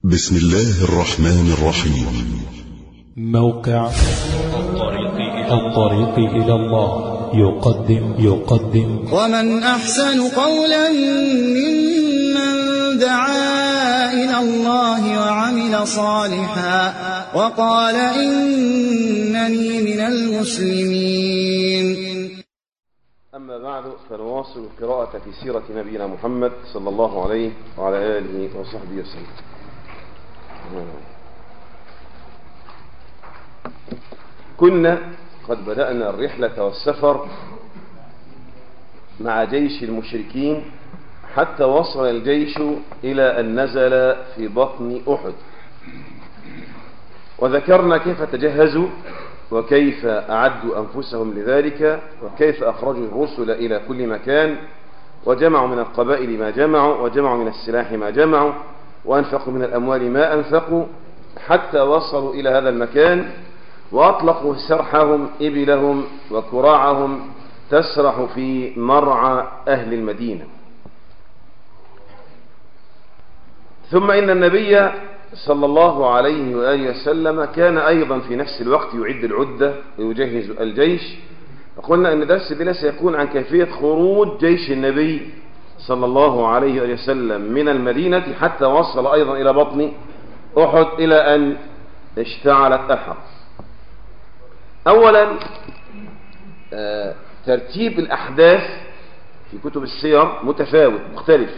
بسم الله الرحمن الرحيم موقع الطريق إلى الله يقدم يقدم ومن أحسن قولا ممن دعا إلى الله وعمل صالحا وقال إنني من المسلمين أما بعد فنواصل القراءة في سيرة نبينا محمد صلى الله عليه وعلى آله وصحبه وسلم كنا قد بدأنا الرحلة والسفر مع جيش المشركين حتى وصل الجيش إلى أن نزل في بطن أحد وذكرنا كيف تجهزوا وكيف أعدوا أنفسهم لذلك وكيف أخرجوا الرسل إلى كل مكان وجمعوا من القبائل ما جمعوا وجمعوا من السلاح ما جمعوا وأنفقوا من الأموال ما أنفقوا حتى وصلوا إلى هذا المكان وأطلقوا سرحهم إبلهم وكراعهم تسرح في مرعى أهل المدينة ثم إن النبي صلى الله عليه وآله وسلم كان أيضا في نفس الوقت يعد العدة ويجهز الجيش وقلنا أن درس بنا سيكون عن كيفية خروج جيش النبي صلى الله عليه وآله وسلم من المدينة حتى وصل أيضا إلى بطن أحد إلى أن اشتعلت أحد أولا آه ترتيب الأحداث في كتب السير متفاوت مختلف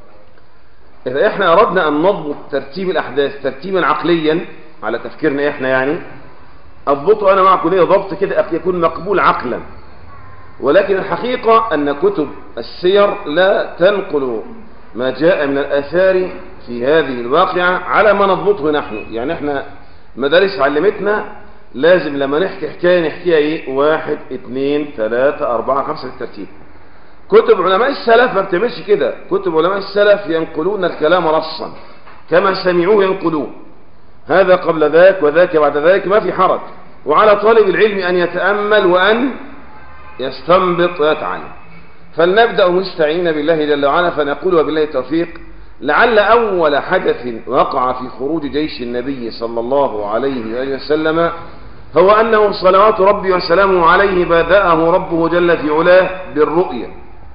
إذا إحنا أردنا أن نضبط ترتيب الأحداث ترتيبا عقليا على تفكيرنا إحنا يعني أضبطه أنا معكم ليه ضبط كده يكون مقبول عقلا ولكن الحقيقة أن كتب السير لا تنقل ما جاء من الآثار في هذه الواقعة على ما نضبطه نحن يعني احنا مدارس علمتنا لازم لما نحكي حكاية نحكيها ايه واحد اتنين تلاتة اربعة خمسة بالترتيب كتب علماء السلف ما بتعملش كده كتب علماء السلف ينقلون الكلام رصا كما سمعوه ينقلوه هذا قبل ذاك وذاك بعد ذاك ما في حرج وعلى طالب العلم أن يتأمل وأن يستنبط ويتعلم فلنبدأ مستعين بالله جل وعلا فنقول وبالله التوفيق لعل أول حدث وقع في خروج جيش النبي صلى الله عليه وآله وسلم هو أنه صلوات ربي وسلامه عليه بدأه ربه جل في علاه بالرؤيا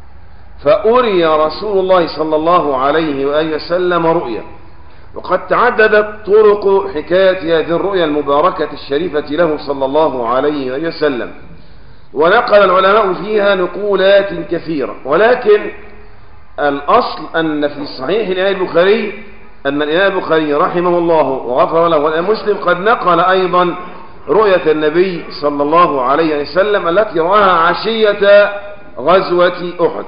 فأري رسول الله صلى الله عليه وآله وسلم رؤيا وقد تعددت طرق حكاية هذه الرؤيا المباركة الشريفة له صلى الله عليه وآله وسلم ونقل العلماء فيها نقولات كثيرة ولكن الأصل أن في صحيح الإمام البخاري أن الإمام البخاري رحمه الله وغفر له والإمام مسلم قد نقل أيضا رؤية النبي صلى الله عليه وسلم التي رآها عشية غزوة أحد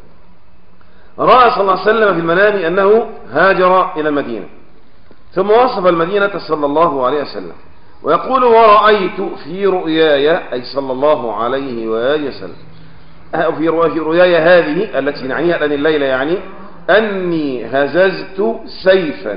رأى صلى الله عليه وسلم في المنام أنه هاجر إلى المدينة ثم وصف المدينة صلى الله عليه وسلم ويقول ورأيت في رؤياي أي صلى الله عليه وآله وسلم في رؤياي هذه التي نعنيها الآن الليلة يعني أني هززت سيفا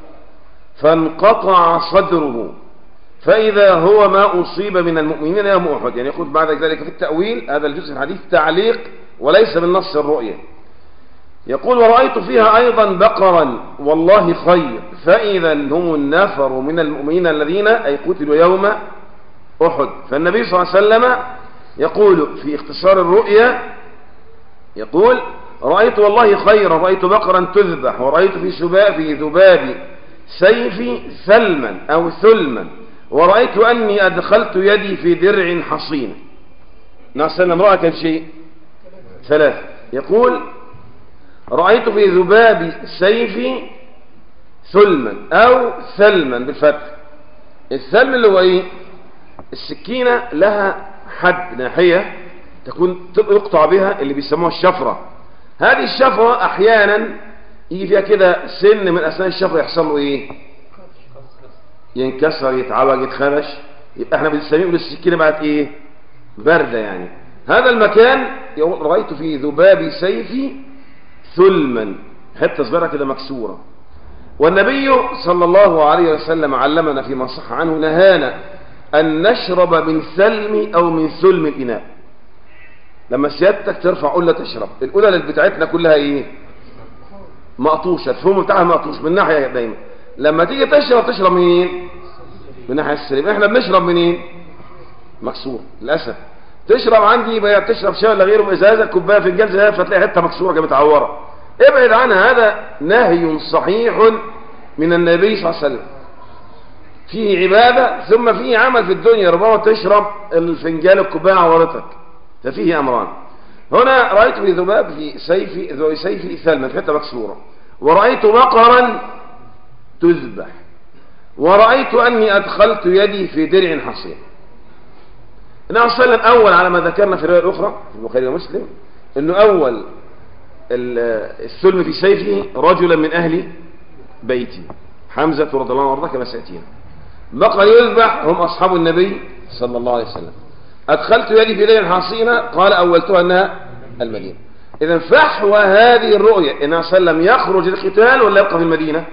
فانقطع صدره فإذا هو ما أصيب من المؤمنين يوم أحد يعني يقول بعد ذلك في التأويل هذا الجزء الحديث تعليق وليس من نص الرؤية يقول ورأيت فيها أيضا بقرا والله خير فإذا هم النفر من المؤمنين الذين أي قتلوا يوم أحد فالنبي صلى الله عليه وسلم يقول في اختصار الرؤيا يقول رأيت والله خيرا رأيت بقرا تذبح ورأيت في سباب في ذباب سيفي ثلما أو ثلما ورأيت أني أدخلت يدي في درع حصين نعسل امرأة كم شيء ثلاث يقول رأيت في ذباب سيفي ثلما أو ثلما بالفتح الثلم اللي هو إيه السكينة لها حد ناحية تكون يقطع بها اللي بيسموها الشفرة هذه الشفرة أحيانا يجي فيها كده سن من أثناء الشفرة يحصل له إيه ينكسر يتعوج يتخرش يبقى احنا بنسميه السكينة بقت إيه باردة يعني هذا المكان رأيت في ذباب سيفي ثلما حتة صغيرة كده مكسورة والنبي صلى الله عليه وسلم علمنا فيما صح عنه نهانا أن نشرب من ثلم أو من ثلم الإناء لما سيادتك ترفع قلة تشرب القلة بتاعتنا كلها إيه مقطوشة الفم بتاعها مقطوش من ناحية دايما لما تيجي تشرب تشرب منين من ناحية السليم احنا بنشرب منين مكسور للأسف تشرب عندي بقى تشرب شاي ولا غيره بإزازة كوباية فنجان زي فتلاقي حتة مكسورة كده متعورة ابعد عنها هذا نهي صحيح من النبي صلى الله عليه وسلم فيه عبادة ثم فيه عمل في الدنيا ربما تشرب الفنجان الكوباية عورتك ففيه أمران هنا رأيت ذباب في سيفي ذو سيفي ثلمة في حتة مكسورة ورأيت بقرا تذبح ورأيت أني أدخلت يدي في درع حصين النبي صلى الله عليه وسلم أول على ما ذكرنا في الرواية الأخرى في البخاري ومسلم أنه أول الثلم في سيفه رجلا من أهل بيتي حمزة رضي الله عنه وارضاه كما سيأتينا بقر يذبح هم أصحاب النبي صلى الله عليه وسلم أدخلت يدي في ليل حصينة قال أولتها أنها المدينة إذا فحوى هذه الرؤية إن صلى الله عليه وسلم يخرج القتال ولا يبقى في المدينة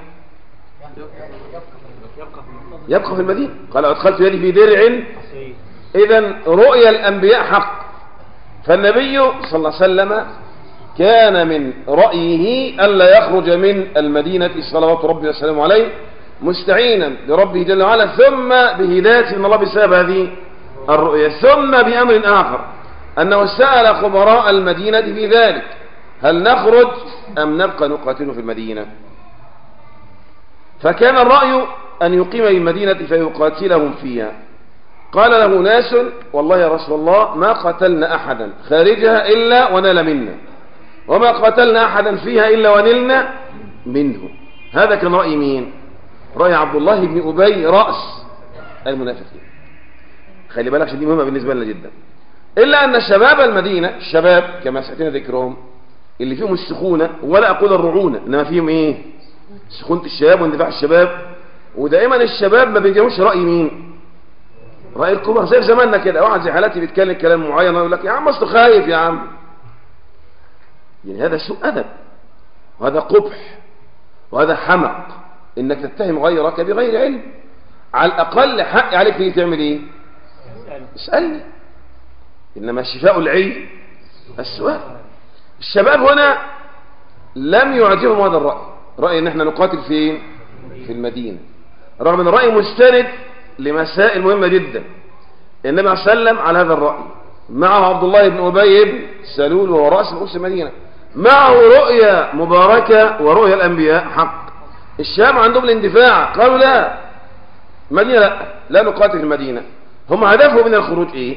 يبقى في المدينة قال أدخلت يدي في درع إذا رؤيا الأنبياء حق فالنبي صلى الله عليه وسلم كان من رأيه ألا يخرج من المدينة صلوات ربي وسلامه عليه مستعينا بربه جل وعلا ثم بهداية من الله بسبب هذه الرؤيا ثم بأمر آخر أنه سأل خبراء المدينة في ذلك هل نخرج أم نبقى نقاتل في المدينة فكان الرأي أن يقيم بالمدينة فيقاتلهم فيها قال له ناس والله يا رسول الله ما قتلنا أحدا خارجها إلا ونال منا وما قتلنا أحدا فيها إلا ونلنا منه هذا كان رأي مين رأي عبد الله بن أبي رأس المنافقين خلي بالك دي مهمة بالنسبة لنا جدا إلا أن شباب المدينة الشباب كما سأتينا ذكرهم اللي فيهم السخونة ولا أقول الرعونة إنما فيهم إيه سخونة الشباب واندفاع الشباب ودائما الشباب ما بيجيبوش رأي مين رأي الكبار زي في زماننا كده واحد زي حالاتي بيتكلم كلام معين يقول لك يا عم اصله خايف يا عم يعني هذا سوء أدب وهذا قبح وهذا حمق انك تتهم غيرك بغير علم على الأقل حق عليك تيجي تعمل ايه اسألني إنما شفاء العي السؤال الشباب هنا لم يعجبهم هذا الرأي رأي ان احنا نقاتل فين في المدينة رغم ان الرأي مستند لمسائل مهمة جدا النبي صلى الله عليه وسلم على هذا الرأي معه عبد الله بن أبي بن سلول وهو رأس رؤوس المدينة معه رؤيا مباركة ورؤيا الأنبياء حق الشام عندهم الاندفاع قالوا لا مدينة لا لا نقاتل في المدينة هم هدفهم من الخروج ايه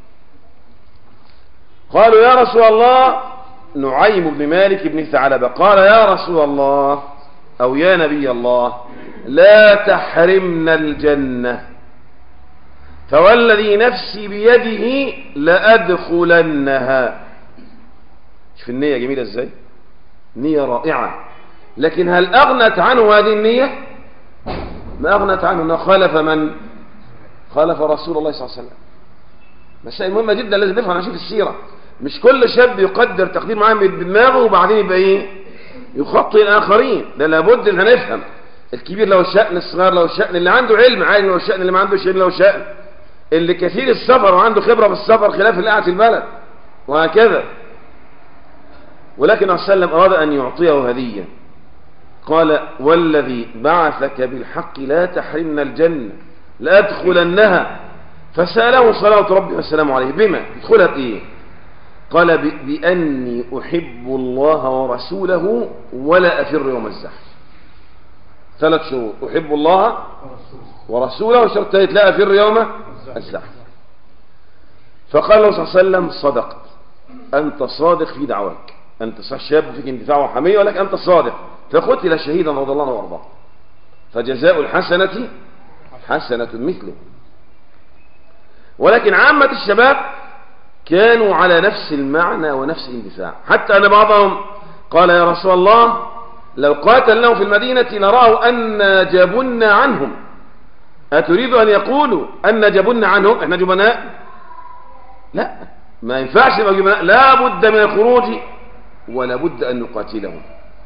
قالوا يا رسول الله نعيم بن مالك بن ثعلبة قال يا رسول الله أو يا نبي الله لا تحرمنا الجنة فوالذي نفسي بيده لأدخلنها شوف النية جميلة ازاي نية رائعة لكن هل أغنت عنه هذه النية ما أغنت عنه أنه خالف من خالف رسول الله صلى الله عليه وسلم مسائل مهمة جدا لازم نفهم عشان في السيرة مش كل شاب يقدر تقدير معين بدماغه وبعدين يبقى ايه يخطي الآخرين ده لابد ان هنفهم الكبير له شأن الصغير له شأن اللي عنده علم عالم له شأن اللي ما عندوش علم له شأن اللي كثير السفر وعنده خبرة في السفر خلاف اللي قاعد في البلد وهكذا ولكن صلى الله عليه وسلم أراد أن يعطيه هدية قال والذي بعثك بالحق لا تحرمنا الجنة لأدخلنها فسأله صلاة ربي والسلام عليه بما ادخلها بإيه قال بأني أحب الله ورسوله ولا أفر يوم الزحف ثلاث شروط أحب الله ورسوله وشرط ثالث لا أفر يوم الزحف فقال له صلى الله عليه وسلم صدقت أنت صادق في دعواك أنت شاب فيك اندفاع وحمية ولكن أنت صادق فقتل شهيدا رضي الله عنه وارضاه فجزاء الحسنة حسنة مثله ولكن عامة الشباب كانوا على نفس المعنى ونفس الاندفاع حتى أن بعضهم قال يا رسول الله لو قاتلناهم في المدينة لرأوا أن جبنا عنهم أتريد أن يقولوا أن جبنا عنهم احنا جبناء لا ما ينفعش يبقى جبناء لا بد من الخروج ولا بد أن نقاتلهم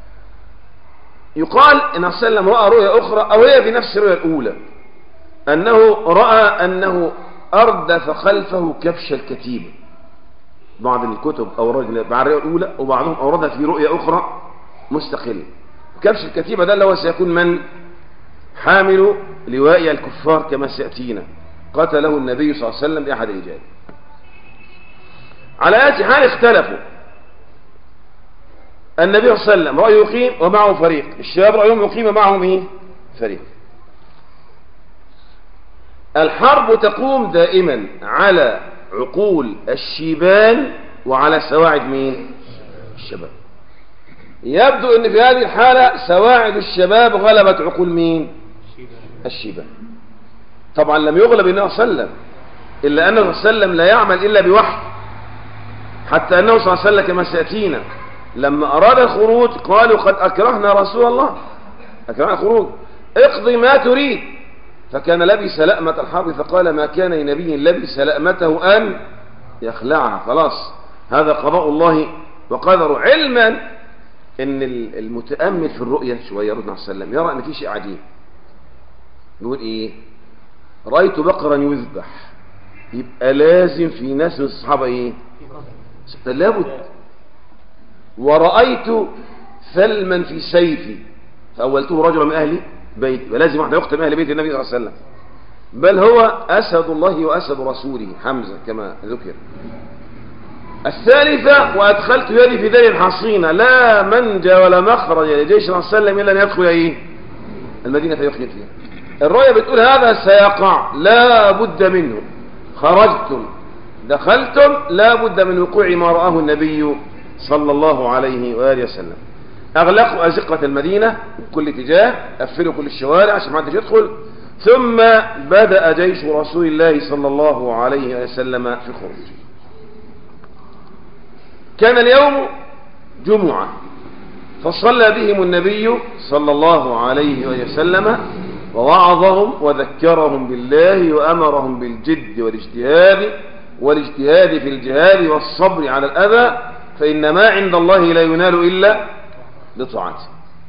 يقال ان صلى الله عليه وسلم رأى رؤيا أخرى أو هي في نفس الرؤيا الأولى أنه رأى أنه أردف خلفه كبش الكتيبة بعض الكتب أورد مع الرؤيا الأولى وبعضهم أوردها في رؤيا أخرى مستقلة كبش الكتيبة ده اللي هو سيكون من حامل لواء الكفار كما سيأتينا قتله النبي صلى الله عليه وسلم بأحد الرجال على آية حال اختلفوا النبي صلى الله عليه وسلم رأيه يقيم ومعه فريق الشباب رأيهم يقيم ومعهم ايه فريق الحرب تقوم دائما على عقول الشيبان وعلى سواعد مين الشباب يبدو ان في هذه الحالة سواعد الشباب غلبت عقول مين الشيبان طبعا لم يغلب النبي صلى الله عليه وسلم إلا أنه صلى الله عليه وسلم لا يعمل إلا بوحي حتى أنه صلى الله عليه وسلم كما سيأتينا لما أراد الخروج قالوا قد أكرهنا رسول الله أكرهنا الخروج اقضي ما تريد فكان لبس لأمة الحرب فقال ما كان لنبي لبس لأمته أن يخلعها خلاص هذا قضاء الله وقدره علما ان المتأمل في الرؤية شوية رضي الله عليه وسلم يرى ان في شيء عجيب يقول ايه رأيت بقرا يذبح يبقى لازم في ناس من الصحابة ايه لابد ورأيت ثلما في سيفي فأولته رجلا من أهل بيت ولازم واحد يقتل من أهل بيت النبي صلى الله عليه وسلم بل هو أسد الله وأسد رسوله حمزة كما ذكر الثالثة وأدخلت يدي في ذلك الحصينة لا منجى ولا مخرج لجيش الله صلى الله عليه وسلم إلا أن يدخل إيه المدينة فيقتل فيها الرؤية بتقول هذا سيقع لا بد منه خرجتم دخلتم لا بد من وقوع ما رآه النبي صلى الله عليه وآله وسلم أغلقوا أزقة المدينة من كل اتجاه قفلوا كل الشوارع عشان ما حدش يدخل ثم بدأ جيش رسول الله صلى الله عليه وسلم في الخروج كان اليوم جمعة فصلى بهم النبي صلى الله عليه وسلم ووعظهم وذكرهم بالله وأمرهم بالجد والاجتهاد والاجتهاد في الجهاد والصبر على الأذى فإن ما عند الله لا ينال إلا بطاعته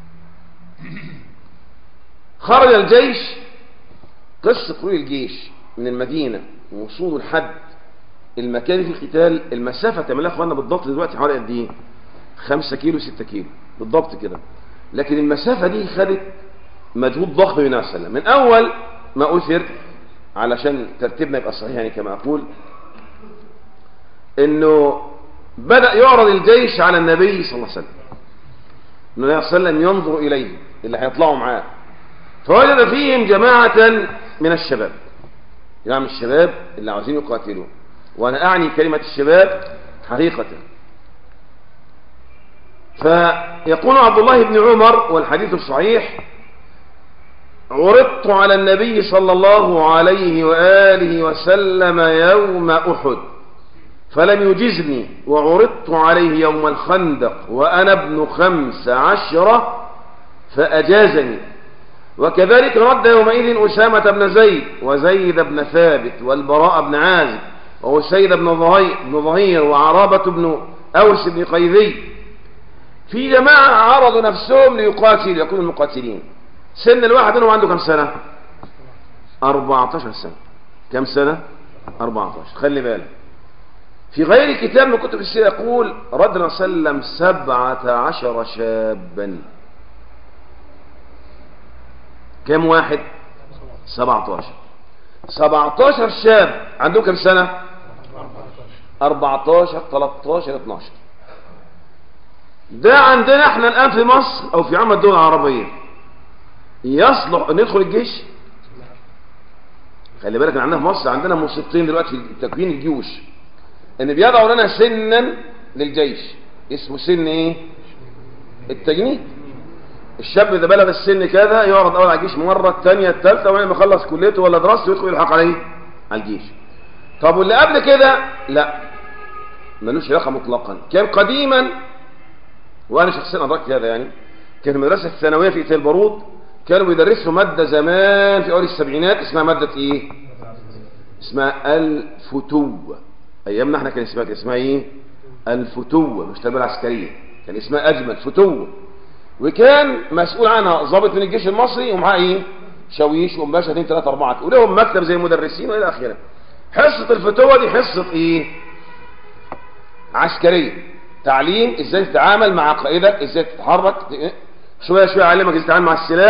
خرج الجيش قصة خروج الجيش من المدينة ووصوله لحد المكان في القتال المسافة تعملها اخوانا بالضبط دلوقتي حوالي قد ايه 5 كيلو 6 كيلو بالضبط كده لكن المسافة دي خدت مجهود ضخم من النبي صلى الله عليه وسلم من اول ما اثر علشان ترتيبنا يبقى صحيح يعني كما اقول انه بدأ يعرض الجيش على النبي صلى الله عليه وسلم النبي صلى الله عليه وسلم ينظر اليه اللي هيطلعوا معاه فوجد فيهم جماعة من الشباب جماعة من الشباب اللي عاوزين يقاتلوا وانا اعني كلمة الشباب حقيقة فيقول عبد الله بن عمر والحديث الصحيح عرضت على النبي صلى الله عليه وآله وسلم يوم أحد فلم يجزني وعرضت عليه يوم الخندق وأنا ابن خمس عشرة فأجازني وكذلك رد يومئذ أسامة بن زيد وزيد بن ثابت والبراء بن عازب وسيد بن ظهير, بن ظهير وعرابة بن أوس بن قيذي في جماعة عرضوا نفسهم ليقاتلوا يكونوا المقاتلين سن الواحد منهم عنده كم سنة 14 سنة كم سنة 14 خلي بالك في غير كتاب من كتب السيرة يقول ردنا سلم سبعة عشر شابا كم واحد 17 17 شاب عندهم كم سنة 14 13 12 ده عندنا احنا الان في مصر او في عامة الدول العربية يصلح ان يدخل الجيش خلي بالك ان عندنا في مصر عندنا مصيبتين دلوقتي في تكوين الجيوش ان بيضعوا لنا سنا للجيش اسمه سن ايه التجنيد الشاب اذا بلغ السن كذا يعرض اول على الجيش مره الثانيه الثالثه وبعدين ما يخلص كليته ولا دراسته يدخل يلحق عليه على الجيش طب واللي قبل كده لا ملوش علاقه مطلقا كان قديما وانا شخصيا ادركت هذا يعني كان المدرسه الثانويه في ايتال البارود كانوا بيدرسوا ماده زمان في اول السبعينات اسمها ماده ايه اسمها الفتوه ايامنا احنا كان اسمها اسمها ايه الفتوه مش التربيه العسكريه كان اسمها اجمل فتوه وكان مسؤول عنها ضابط من الجيش المصري ومعاه ايه شاويش ومباشر 2 3 4 ولهم مكتب زي المدرسين والى اخره حصه الفتوه دي حصه ايه عسكريه تعليم ازاي تتعامل مع قائدك ازاي تتحرك شويه شويه يعلمك ازاي تتعامل مع السلاح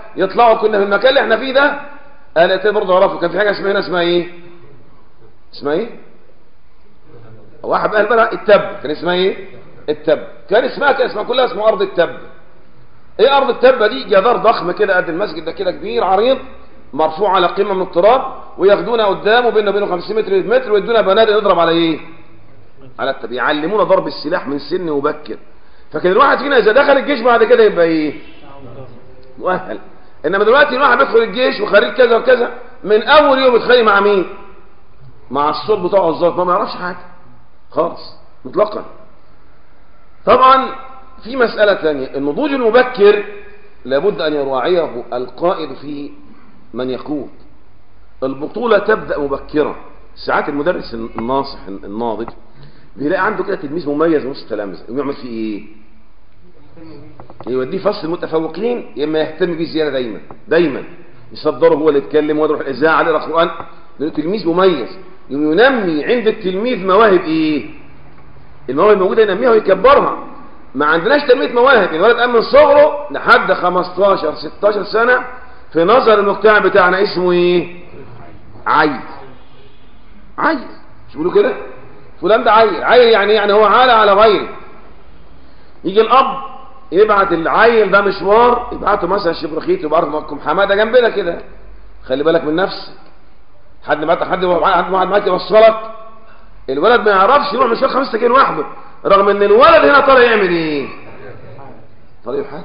يطلعوا كنا في المكان اللي احنا فيه ده قال برضه عرفوا كان في حاجه اسمها هنا اسمها ايه اسمها ايه واحد قال بقى التب كان اسمها ايه التب كان اسمها كان اسمها كلها اسمها ارض التب ايه ارض التبه دي جدار ضخم كده قد المسجد ده كده كبير عريض مرفوع على قمه من التراب وياخدونا قدامه بيننا وبينه 50 متر متر ويدونا بنادق نضرب على ايه على التب يعلمونا ضرب السلاح من سن مبكر فكان الواحد فينا اذا دخل الجيش بعد كده يبقى ايه مؤهل انما دلوقتي الواحد بيدخل الجيش وخريج كذا وكذا من اول يوم يتخيل مع مين مع الصوت بتاعه الظابط ما ما يعرفش حاجه خالص مطلقا طبعا في مسألة ثانية النضوج المبكر لابد أن يراعيه القائد في من يقود البطولة تبدأ مبكرا ساعات المدرس الناصح الناضج بيلاقي عنده كده تلميذ مميز وسط التلامذة يقوم يعمل فيه ايه يوديه فصل المتفوقين يا اما يهتم بيه زياده دايما دايما يصدره هو اللي يتكلم ويروح الاذاعه يقرا قران لانه تلميذ مميز يقوم ينمي عند التلميذ مواهب ايه المواهب الموجوده ينميها ويكبرها ما عندناش تنميه مواهب الولد قام من صغره لحد 15 16 سنه في نظر المجتمع بتاعنا اسمه ايه عيل عيل مش بيقولوا كده فلان ده عيل عيل يعني يعني هو عالة على غيره يجي الاب يبعت العيل ده مشوار يبعته مثلا شبرخيت يبعته حماده جنبنا كده خلي بالك من نفسك حد معاك حد حد معاك يوصلك الولد ما يعرفش يروح مشوار 5 كيلو لوحده رغم ان الولد هنا طالع يعمل ايه طالع يحارب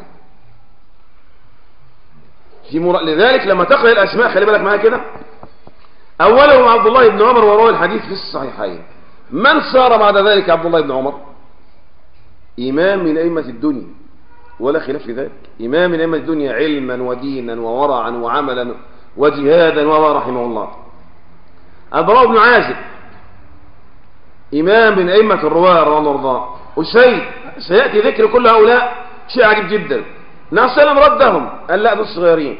في مر... لذلك لما تقرا الاسماء خلي بالك معايا كده اولهم عبد الله بن عمر وروى الحديث في الصحيحين من صار بعد ذلك عبد الله بن عمر امام من ائمه الدنيا ولا خلاف في ذلك امام من ائمه الدنيا علما ودينا وورعا وعملا وجهادا وما رحمه الله البراء بن عازب إمام من أئمة الرواة رضي الله عنه وسيد سيأتي ذكر كل هؤلاء شيء عجيب جدا النبي صلى الله عليه وسلم ردهم قال لا دول صغيرين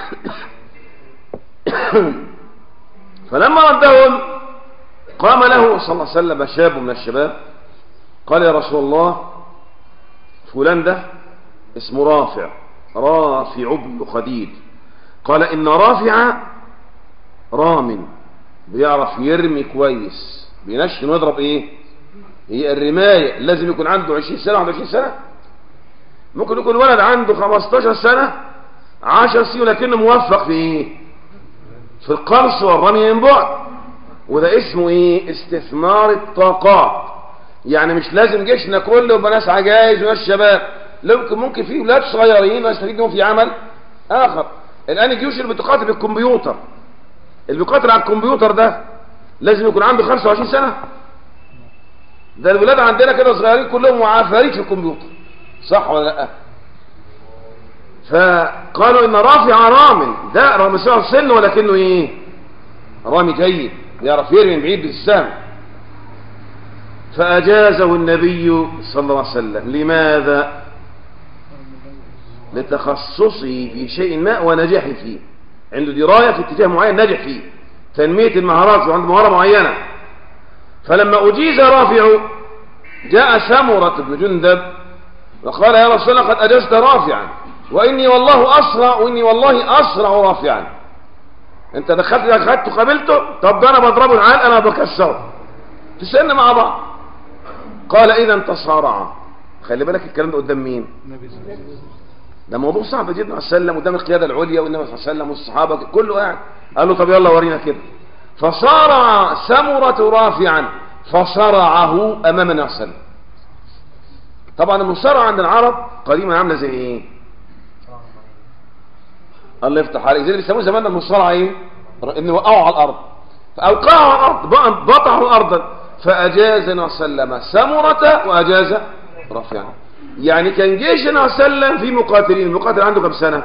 فلما ردهم قام له صلى الله عليه وسلم شاب من الشباب قال يا رسول الله فلان ده اسمه رافع رافع بن خديج قال إن رافع رام بيعرف يرمي كويس بينشن ويضرب ايه هي الرماية لازم يكون عنده 20 سنة 21 سنة ممكن يكون ولد عنده 15 سنة 10 سنين لكنه موفق في ايه في القرص والرمي من بعد وده اسمه ايه استثمار الطاقات يعني مش لازم جيشنا كله يبقى ناس عجائز وناس شباب ممكن ممكن في ولاد صغيرين يستفيدوا في عمل اخر الان الجيوش اللي بتقاتل بالكمبيوتر اللي بيقاتل على الكمبيوتر ده لازم يكون عنده 25 سنة ده الولاد عندنا كده صغيرين كلهم عفاريت في الكمبيوتر صح ولا لا فقالوا ان رافع رامي ده رغم سن ولكنه ايه رامي جيد يعرف يرمي من بعيد بالسهم فأجازه النبي صلى الله عليه وسلم لماذا لتخصصه في شيء ما ونجاحه فيه عنده دراية في اتجاه معين نجح فيه تنمية المهارات وعنده مهارة معينة فلما أجيز رافع جاء سمرة بن جندب وقال يا رسول الله قد أجزت رافعا وإني والله أسرع وإني والله أسرع رافعا أنت دخلت دخلت قابلته طب ده أنا بضربه العال أنا بكسره تسألنا مع بعض قال إذا تصارعا خلي بالك الكلام ده قدام مين ده موضوع صعب جدا عليه وسلم قدام القيادة العليا والنبي صلى الله عليه وسلم والصحابة كله قاعد قال له طب يلا ورينا كده فصارع سمرة رافعا فصرعه امام النبي صلى الله عليه وسلم طبعا المصارعة عند العرب قديما عاملة زي ايه الله يفتح عليك زي اللي بيسموه زمان المصارعة ايه ان وقعوا على الارض فاوقعوا على الارض بطحوا الارض فاجاز النبي صلى الله عليه وسلم سمرة واجاز رافعا يعني كان جيش النبي صلى الله عليه وسلم في مقاتلين المقاتل عنده كم سنة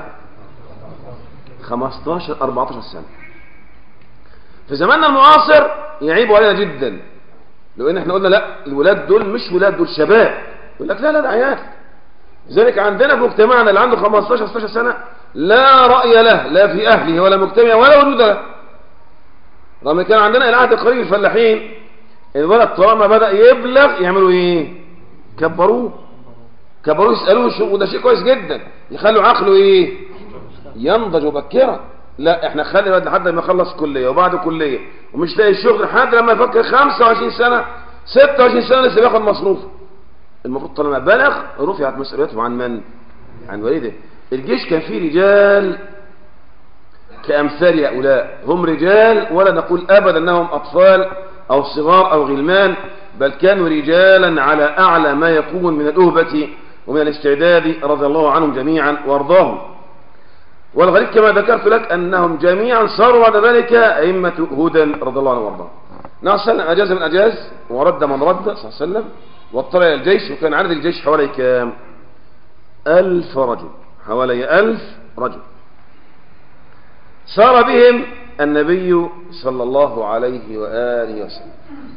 15 14 سنة في زماننا المعاصر يعيبوا علينا جدا لو ان احنا قلنا لا الولاد دول مش ولاد دول شباب يقول لك لا لا ده عيال لذلك عندنا في مجتمعنا اللي عنده 15 16 سنة لا رأي له لا في أهله ولا مجتمع ولا وجود له رغم كان عندنا العهد القريب الفلاحين الولد طالما بدأ يبلغ يعملوا ايه كبروه كبروه يسألوه شو وده شيء كويس جدا يخلوا عقله ايه ينضج مبكرا لا احنا خلي الواد لحد ما يخلص كليه وبعد كليه ومش لاقي شغل لحد لما يفكر 25 سنه 26 سنه لسه بياخد مصروف المفروض طالما بلغ رفعت مسؤوليته عن من؟ عن والده الجيش كان فيه رجال كأمثال هؤلاء هم رجال ولا نقول أبدا أنهم أطفال أو صغار أو غلمان بل كانوا رجالا على أعلى ما يكون من الأهبة ومن الاستعداد رضي الله عنهم جميعا وارضاهم والغريب كما ذكرت لك أنهم جميعا صاروا بعد ذلك أئمة هدى رضي الله عنهم وارضاهم النبي صلى الله عليه وسلم أجاز من أجاز ورد من رد صلى الله عليه وسلم واطلع إلى الجيش وكان عدد الجيش حوالي كام ألف رجل حوالي ألف رجل سار بهم النبي صلى الله عليه وآله وسلم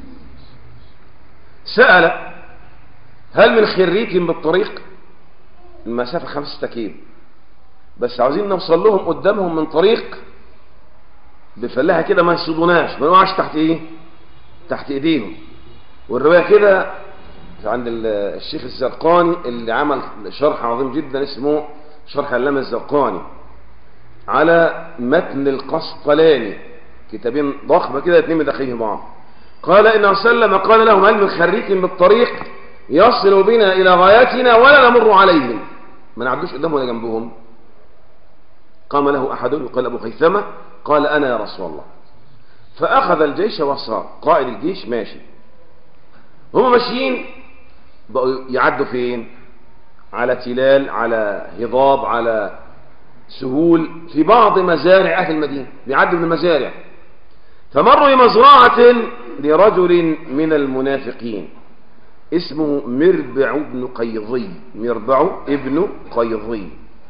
سأل هل من خريك بالطريق المسافة خمسة كيلو بس عاوزين نوصل لهم قدامهم من طريق بفلاحة كده ما يصيدوناش ما يقعش تحت ايه تحت ايديهم والرواية كده عند الشيخ الزرقاني اللي عمل شرح عظيم جدا اسمه شرح علامة الزرقاني على متن القسطلاني كتابين ضخمة كده اتنين مدخلين بعض قال إن وسلم قال لهم هل من خريك بالطريق يصل بنا إلى غايتنا ولا نمر عليهم ما نعدوش قدامهم ولا جنبهم قام له أحد يقال أبو خيثمة قال أنا يا رسول الله فأخذ الجيش وصار قائد الجيش ماشي هم ماشيين بقوا يعدوا فين على تلال على هضاب على سهول في بعض مزارع أهل المدينة بيعدوا من المزارع فمروا بمزرعة لرجل من المنافقين اسمه مربع بن قيضي مربع ابن قيضي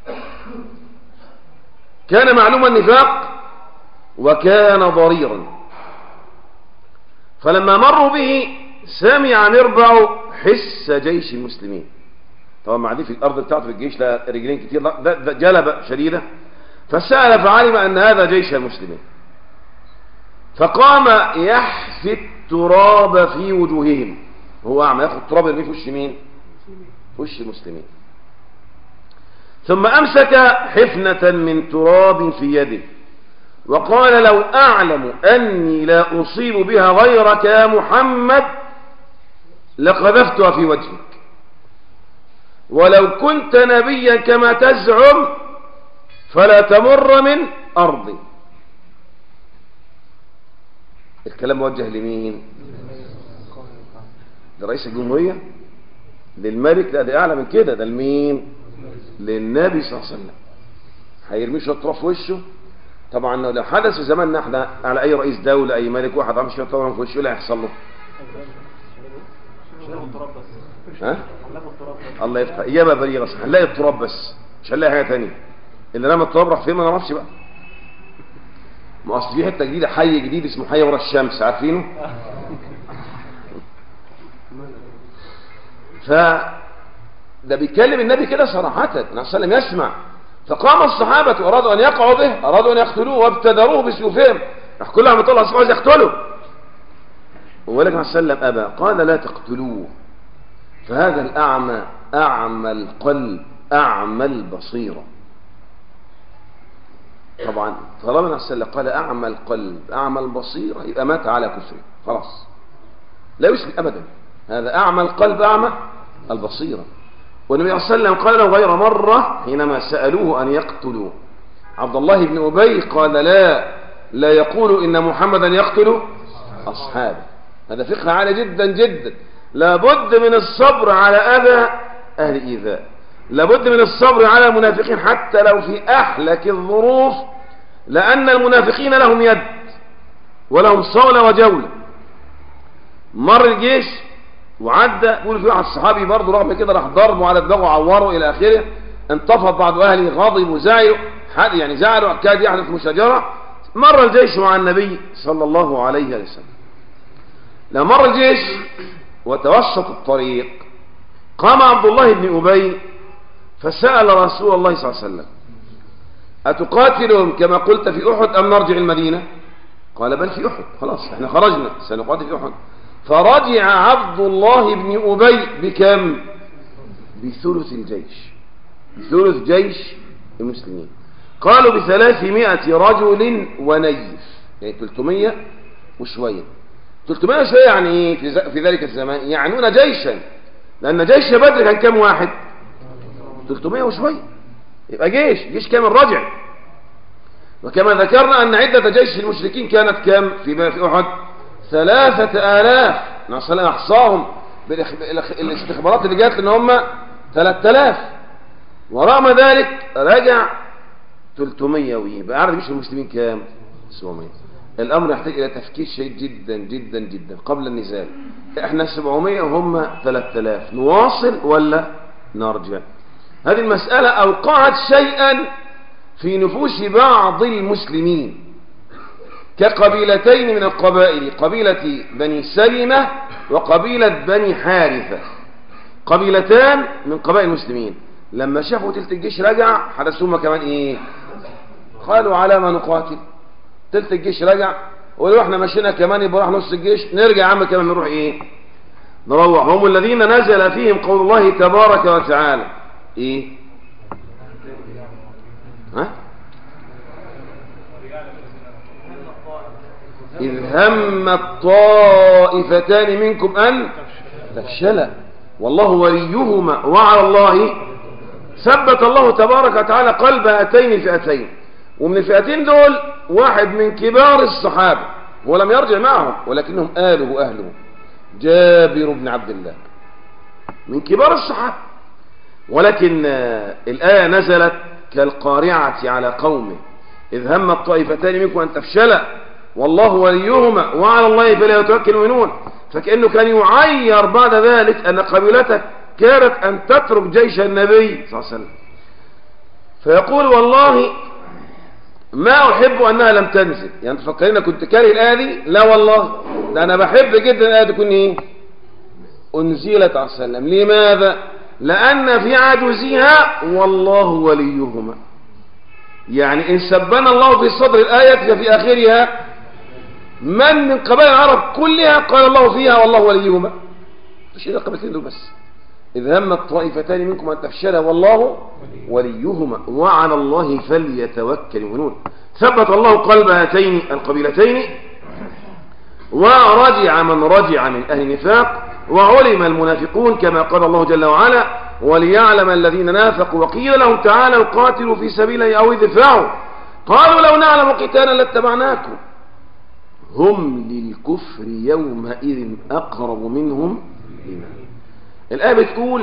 كان معلوم النفاق وكان ضريرا فلما مروا به سمع مربع حس جيش المسلمين طبعا معدي في الارض بتاعته في الجيش لا رجلين كتير لا ده, ده جلبة شديدة فسأل فعلم ان هذا جيش المسلمين فقام يحفي التراب في وجوههم هو اعمى ياخد تراب يرميه في وش مين في وش المسلمين ثم امسك حفنة من تراب في يده وقال لو اعلم اني لا اصيب بها غيرك يا محمد لقذفتها في وجهك ولو كنت نبيا كما تزعم فلا تمر من أرضي الكلام موجه لمين لرئيس الجمهورية للملك لا ده أعلى من كده ده لمين للنبي صلى الله عليه وسلم هيرمي شويه تراب في وشه طبعا لو حدث في زماننا احنا على اي رئيس دوله اي ملك واحد عمل شويه تراب في وشه ايه اللي هيحصل له؟ ها؟ الله يفتح اجابه بليغه صح هنلاقي التراب بس مش هنلاقي حاجه ثانيه اللي رمى التراب راح فين ما نعرفش بقى ما اصل في حته جديده حي جديد اسمه حي ورا الشمس عارفينه ف ده بيتكلم النبي كده صراحة النبي صلى الله عليه وسلم يسمع فقام الصحابة وأرادوا أن يقعوا به أرادوا أن يقتلوه وابتدروه بسيوفهم راح كلهم يطلع أصحابه عايز يقتلوا ولكن عليه وسلم أبى قال لا تقتلوه فهذا الأعمى أعمى القلب أعمى البصيرة طبعا طالما النبي صلى الله عليه وسلم قال أعمى القلب أعمى البصيرة يبقى مات على كفره خلاص لا يسلم أبدا هذا أعمى القلب أعمى البصيرة والنبي صلى الله عليه وسلم قال له غير مرة حينما سألوه أن يقتلوا عبد الله بن أبي قال لا لا يقول إن محمدا يقتل أصحابه هذا فقه عالي جدا جدا لابد من الصبر على أذى أهل إيذاء لابد من الصبر على المنافقين حتى لو في أحلك الظروف لأن المنافقين لهم يد ولهم صولة وجولة مر الجيش وعدى يقول في واحد صحابي برضه رغم كده راح ضربه على دماغه وعوره الى اخره انتفض بعض اهله غاضب وزعلوا حد يعني زعلوا كاد يحدث مشاجره مر الجيش مع النبي صلى الله عليه وسلم لما مر الجيش وتوسط الطريق قام عبد الله بن ابي فسال رسول الله صلى الله عليه وسلم اتقاتلهم كما قلت في احد ام نرجع المدينه قال بل في احد خلاص احنا خرجنا سنقاتل في احد فرجع عبد الله بن أبي بكم بثلث الجيش بثلث جيش المسلمين قالوا بثلاثمائة رجل ونيف يعني 300 وشوية 300 وشوية يعني ايه في, ذ- في ذلك الزمان يعنون جيشا لأن جيش بدر كان كام واحد 300 وشوية يبقى جيش جيش كامل رجع وكما ذكرنا أن عدة جيش المشركين كانت كام في في أحد ثلاثة آلاف النبي صلى الله عليه وسلم أحصاهم بالاستخبارات اللي جات إن هم 3000 ورغم ذلك رجع 300 ويبقى عدد جيش المسلمين كام 700 الأمر يحتاج إلى تفكير شديد جدا جدا جدا قبل النزال احنا 700 وهم 3000 نواصل ولا نرجع هذه المسألة أوقعت شيئا في نفوس بعض المسلمين كقبيلتين من القبائل قبيلة بني سلمة وقبيلة بني حارثة قبيلتان من قبائل المسلمين لما شافوا تلت الجيش رجع حدثهم كمان ايه قالوا على ما نقاتل تلت الجيش رجع ولو احنا مشينا كمان يبقى راح نص الجيش نرجع يا عم كمان نروح ايه نروح هم الذين نزل فيهم قول الله تبارك وتعالى ايه ها إذ هم الطائفتان منكم أن تفشلا والله وليهما وعلى الله ثبت الله تبارك وتعالى قلب هاتين فئتين ومن الفئتين دول واحد من كبار الصحابة ولم يرجع معهم ولكنهم آله أهله جابر بن عبد الله من كبار الصحابة ولكن آه، الآية نزلت كالقارعة على قومه إذ هم الطائفتان منكم أن تفشلا والله وليهما وعلى الله فلا يتوكل المؤمنون فكأنه كان يعير بعد ذلك أن قبيلتك كانت أن تترك جيش النبي صلى الله عليه وسلم فيقول والله ما أحب أنها لم تنزل يعني تفكرين كنت كاره الآية دي لا والله ده أنا بحب جدا الآية تكون إيه أنزلت عليه وسلم لماذا لأن في عجوزها والله وليهما يعني إن سبنا الله في صدر الآية ففي آخرها من من قبائل العرب كلها قال الله فيها والله وليهما مش إذا قبلتين دول بس إذ هم الطائفتان منكم أن تفشلا والله وليهما وعلى الله فليتوكل المؤمنون ثبت الله قلب هاتين القبيلتين ورجع من رجع من أهل النفاق وعلم المنافقون كما قال الله جل وعلا وليعلم الذين نافقوا وقيل لهم تعالوا قاتلوا في سبيله أو ادفعوا قالوا لو نعلم قتالا لاتبعناكم هم للكفر يومئذ أقرب منهم إيمانا الآية بتقول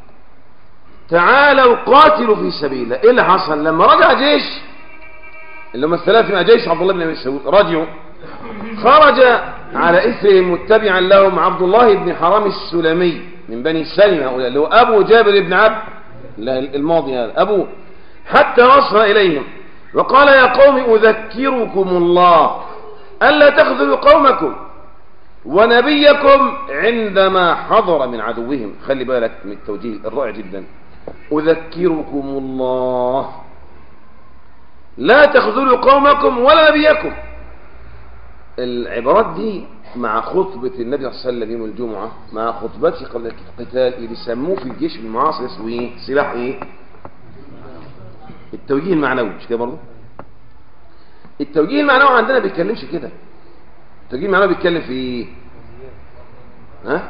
تعالوا قاتلوا في سبيله إيه اللي حصل لما رجع جيش اللي هم الثلاثة جيش عبد الله بن أبي سعود رجعوا خرج على إثرهم متبعا لهم عبد الله بن حرام السلمي من بني سلمة هؤلاء اللي هو أبو جابر بن عبد لا الماضي هذا أبوه حتى وصل إليهم وقال يا قوم أذكركم الله ألا تخذلوا قومكم ونبيكم عندما حضر من عدوهم خلي بالك من التوجيه الرائع جدا أذكركم الله لا تخذلوا قومكم ولا نبيكم العبارات دي مع خطبة النبي صلى الله عليه وسلم يوم الجمعة مع خطبته قبل القتال اللي بيسموه في الجيش المعاصر اسمه ايه سلاح ايه التوجيه المعنوي مش كده برضه التوجيه المعنوي عندنا بيتكلمش كده التوجيه المعنوي بيتكلم في ايه ها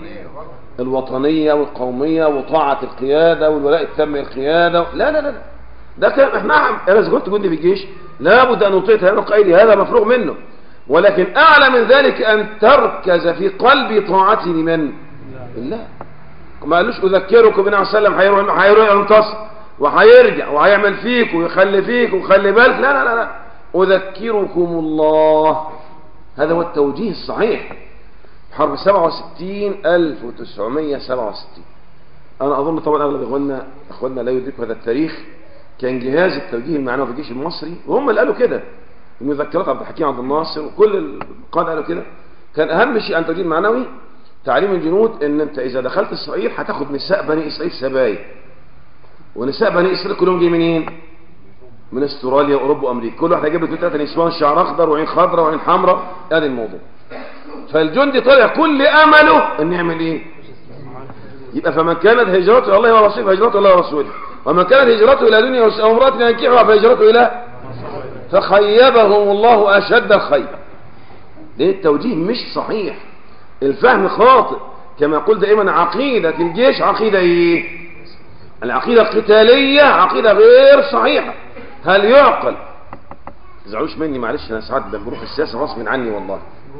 الوطنية والقومية وطاعة القيادة والولاء التام للقيادة لا لا لا ده كلام احنا انا اذا كنت جندي في الجيش لابد ان اطيع هذا قيدي هذا مفروغ منه ولكن اعلى من ذلك ان تركز في قلبي طاعتي لمن الله ما قالوش اذكركم بن عليه وسلم هيروح هيروح ينتصر وهيرجع وهيعمل فيك ويخلي فيك ويخلي بالك لا لا لا لا اذكركم الله هذا هو التوجيه الصحيح حرب 67 1967 انا اظن طبعا اغلب اخواننا اخواننا لا يدركوا هذا التاريخ كان جهاز التوجيه المعنوي في الجيش المصري وهم اللي قالوا كده المذكرات عبد الحكيم عبد الناصر وكل القاده قالوا كده كان اهم شيء عن التوجيه المعنوي تعليم الجنود ان انت اذا دخلت اسرائيل هتاخد نساء بني اسرائيل سبايا ونساء بني اسرائيل كلهم جايين منين من استراليا واوروبا وامريكا كل واحد هيجيب له ثلاثه نسوان شعر اخضر وعين خضراء وعين حمراء ادي الموضوع فالجندي طلع كل امله ان يعمل ايه يبقى فمن كانت هجرته الى الله ورسوله فهجرته الى الله ورسوله ومن كانت هجرته الى دنيا او امراه ينكحها فهجرته الى فخيبهم الله اشد الخيب ليه التوجيه مش صحيح الفهم خاطئ كما يقول دائما عقيدة الجيش عقيدة ايه العقيدة القتالية عقيدة غير صحيحة هل يعقل تزعلوش مني معلش انا ساعات بروح السياسة غصب عني والله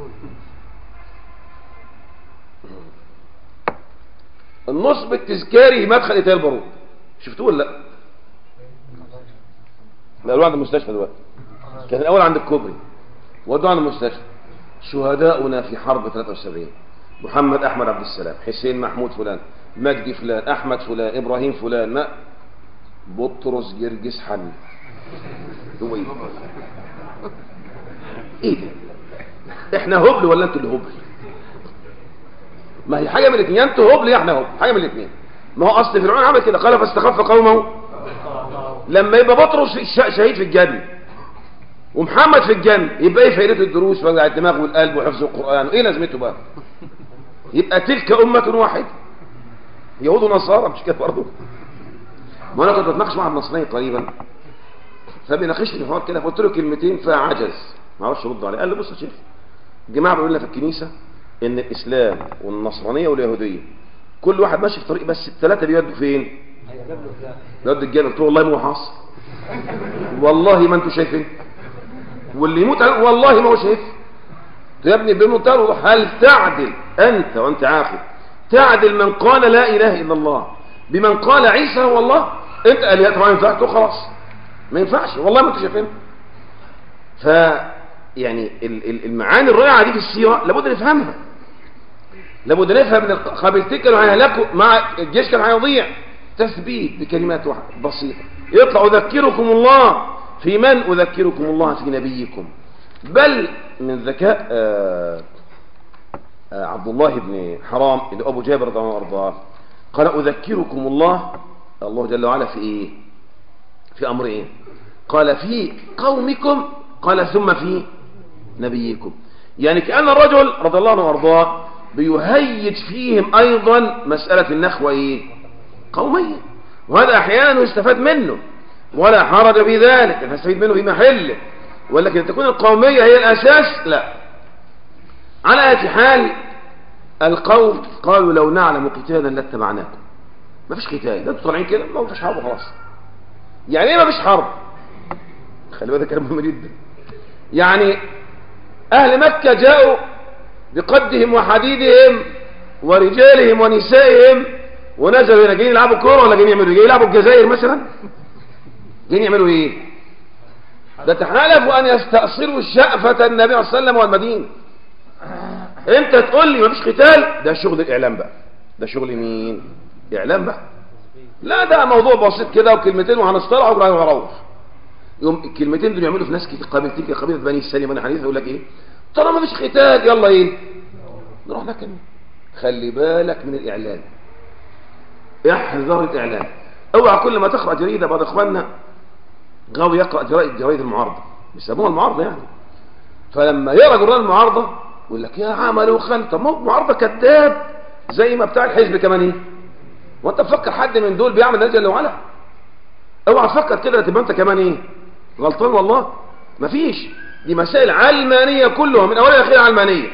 النصب التذكاري مدخل قتال البارود شفتوه ولا لا لا عند المستشفى دلوقتي كان الاول عند الكوبري ودوه عند المستشفى شهداؤنا في حرب 73 محمد احمد عبد السلام حسين محمود فلان مجدي فلان احمد فلان ابراهيم فلان ما بطرس جرجس حني هو ايه ايه ده احنا هبل ولا انتوا اللي هبل ما هي حاجه من الاثنين انتوا هبل يا احنا هبل حاجه من الاثنين ما هو اصل فرعون عمل كده قال فاستخف قومه لما يبقى بطرس شهيد في الجنه ومحمد في الجنة يبقى ايه فائدة الدروس ووجع الدماغ والقلب وحفظ القرآن ايه لازمته بقى يبقى تلك أمة واحدة يهود ونصارى مش كده برضه ما انا كنت بتناقش مع النصراني قريبا فبيناقشني في حوار كده فقلت له كلمتين فعجز ما اعرفش ارد عليه قال لي بص يا شيخ الجماعه بيقولوا لنا في الكنيسه ان الاسلام والنصرانيه واليهوديه كل واحد ماشي في طريق بس الثلاثه بيودوا فين؟ بيودوا الجنه قلت له والله ما هو حاصل والله ما انتوا شايفين واللي يموت والله ما هو شايف يا ابني بمنتهى الوضوح هل تعدل انت وانت عاقل تعدل من قال لا اله الا الله بمن قال عيسى هو الله انت قال يا طبعا ينفع تقول خلاص ما ينفعش والله ما انتوا شايفين ف يعني المعاني الرائعه دي في السيره لابد نفهمها لابد نفهم ان قبيلتين كانوا هيهلكوا مع الجيش كان هيضيع تثبيت بكلمات واحده بسيطه يطلع اذكركم الله في من أذكركم الله في نبيكم بل من ذكاء آآ آآ عبد الله بن حرام اللي أبو جابر رضي الله عنه قال أذكركم الله الله جل وعلا في إيه في أمر إيه قال في قومكم قال ثم في نبيكم يعني كأن الرجل رضي الله عنه وارضاه بيهيج فيهم أيضا مسألة النخوة إيه قومية وهذا أحيانا يستفاد منه ولا حرج في ذلك نستفيد منه في محله ولكن أن تكون القومية هي الأساس لا على أي حال القوم قالوا لو نعلم قتالا لاتبعناكم ما فيش قتال ده انتوا طالعين كده ما فيش حرب خلاص يعني ايه ما فيش حرب خلي بالك كلام مهم جدا يعني اهل مكة جاءوا بقدهم وحديدهم ورجالهم ونسائهم ونزلوا هنا جايين يلعبوا كوره ولا جايين يعملوا جايين يلعبوا الجزائر مثلا جايين يعملوا ايه ده تحالفوا ان يستأصلوا شأفة النبي صلى الله عليه وسلم والمدينة انت تقول لي مفيش قتال ده شغل الاعلام بقى ده شغل مين اعلام بقى لا ده موضوع بسيط كده وكلمتين وهنصطلح وهنروح يوم الكلمتين دول يعملوا في ناس كتير قابلتين كده قبيله بني السليم بني حنيفه يقول لك ايه طالما مفيش قتال يلا ايه نروح نكمل خلي بالك من الاعلام احذر الاعلام اوعى كل ما تقرا جريده بعض اخواننا غاوي يقرا جرائد جرائد المعارضه بيسموها المعارضه يعني فلما يقرا جرائد المعارضه يقول لك يا عمل وخل طب ما هو معارضه كذاب زي ما بتاع الحزب كمان ايه وانت تفكر حد من دول بيعمل ده جل وعلا اوعى تفكر كده تبقى انت كمان ايه غلطان والله مفيش دي مسائل علمانيه كلها من اولها لاخرها علمانيه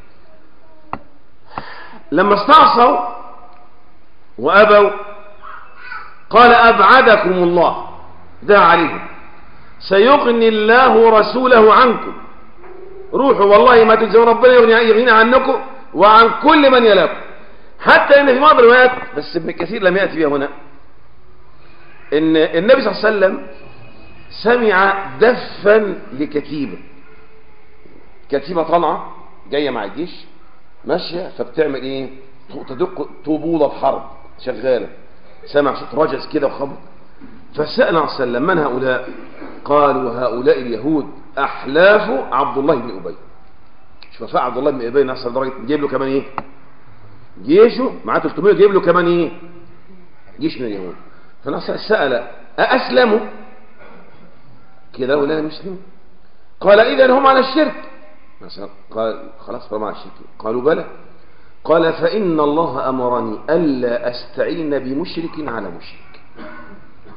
لما استعصوا وابوا قال ابعدكم الله ده عليهم سيغني الله رسوله عنكم روحوا والله ما تجزون ربنا يغني عنكم وعن كل من يلاكم حتى ان في بعض الروايات بس ابن كثير لم ياتي بها هنا ان النبي صلى الله عليه وسلم سمع دفا لكتيبه كتيبه طالعه جايه مع الجيش ماشيه فبتعمل ايه تدق طبول الحرب شغاله سمع صوت رجز كده وخبط فسأل عليه وسلم من هؤلاء قالوا هؤلاء اليهود أحلاف عبد الله بن أبي شوف عبد الله بن أبي نصر درجة جيب له كمان إيه جيشه معاه 300 جيب له كمان إيه جيش من اليهود فنصر سأل أأسلموا كده ولا لا مسلم قال إذا هم على الشرك مثلا قال خلاص فهم على الشرك قالوا بلى قال فإن الله أمرني ألا أستعين بمشرك على مشرك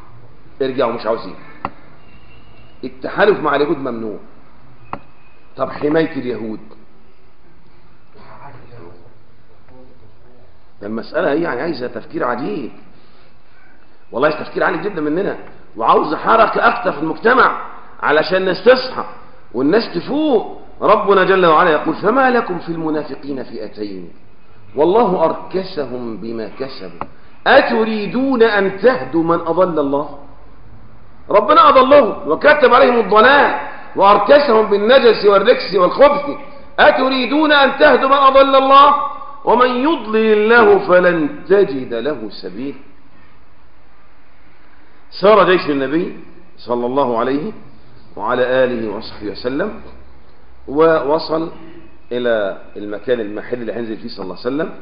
ارجعوا مش عاوزين التحالف مع اليهود ممنوع طب حماية اليهود ده المسألة هي يعني عايزة تفكير عجيب والله تفكير عالي جدا مننا وعاوز حركة أكتر في المجتمع علشان الناس تصحى والناس تفوق ربنا جل وعلا يقول فما لكم في المنافقين فئتين والله أركسهم بما كسبوا أتريدون أن تهدوا من أضل الله ربنا أضلهم وكتب عليهم الضلال وأركسهم بالنجس والركس والخبث أتريدون أن تهدوا من أضل الله ومن يضلل الله فلن تجد له سبيل سار جيش النبي صلى الله عليه وعلى آله وصحبه وسلم ووصل إلى المكان المحل اللي هينزل فيه صلى الله عليه وسلم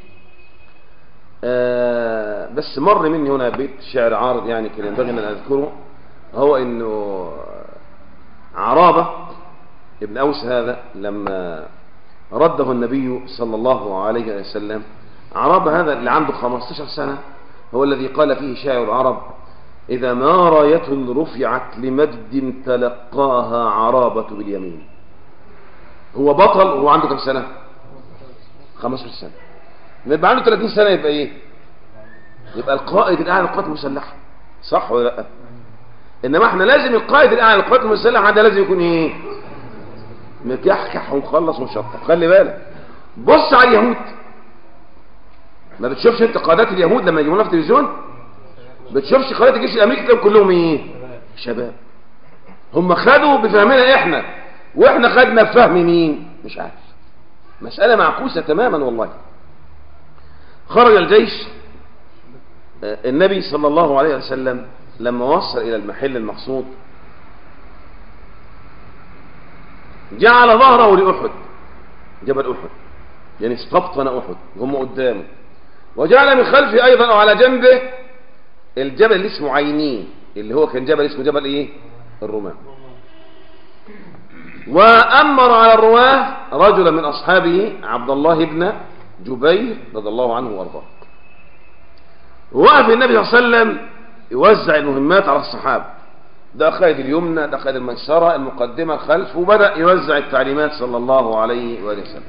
آه بس مر مني هنا بيت شعر عارض يعني كان ينبغي أن أذكره هو أنه عرابة ابن أوس هذا لما رده النبي صلى الله عليه وسلم عرابة هذا اللي عنده 15 سنة هو الذي قال فيه شاعر العرب إذا ما راية رفعت لمجد تلقاها عرابة باليمين هو بطل وهو عنده كم سنة 15 سنة يبقى عنده 30 سنة يبقى ايه يبقى القائد الأعلى للقوات المسلحة صح ولا لا إنما احنا لازم القائد الأعلى للقوات المسلحة ده لازم يكون ايه مكحكح ومخلص ومشطب خلي بالك بص على اليهود ما بتشوفش انت قادات اليهود لما يجيبونا في التلفزيون بتشوفش قادات الجيش الامريكي تلاقيهم كلهم ايه شباب هم خدوا بفهمنا احنا واحنا خدنا بفهم مين مش عارف مسألة معكوسة تماما والله خرج الجيش النبي صلى الله عليه وسلم لما وصل إلى المحل المقصود جعل ظهره لأحد جبل أحد يعني استبطن أحد هم قدامه وجعل من خلفه أيضا أو على جنبه الجبل اللي اسمه عينين اللي هو كان جبل اسمه جبل إيه الرومان وأمر على الرواه رجلا من أصحابه عبد الله بن جبير رضي الله عنه وارضاه وقف النبي صلى الله عليه وسلم يوزع المهمات على الصحابة ده قائد اليمنى ده قائد الميسرة المقدمة الخلف وبدأ يوزع التعليمات صلى الله عليه وآله وسلم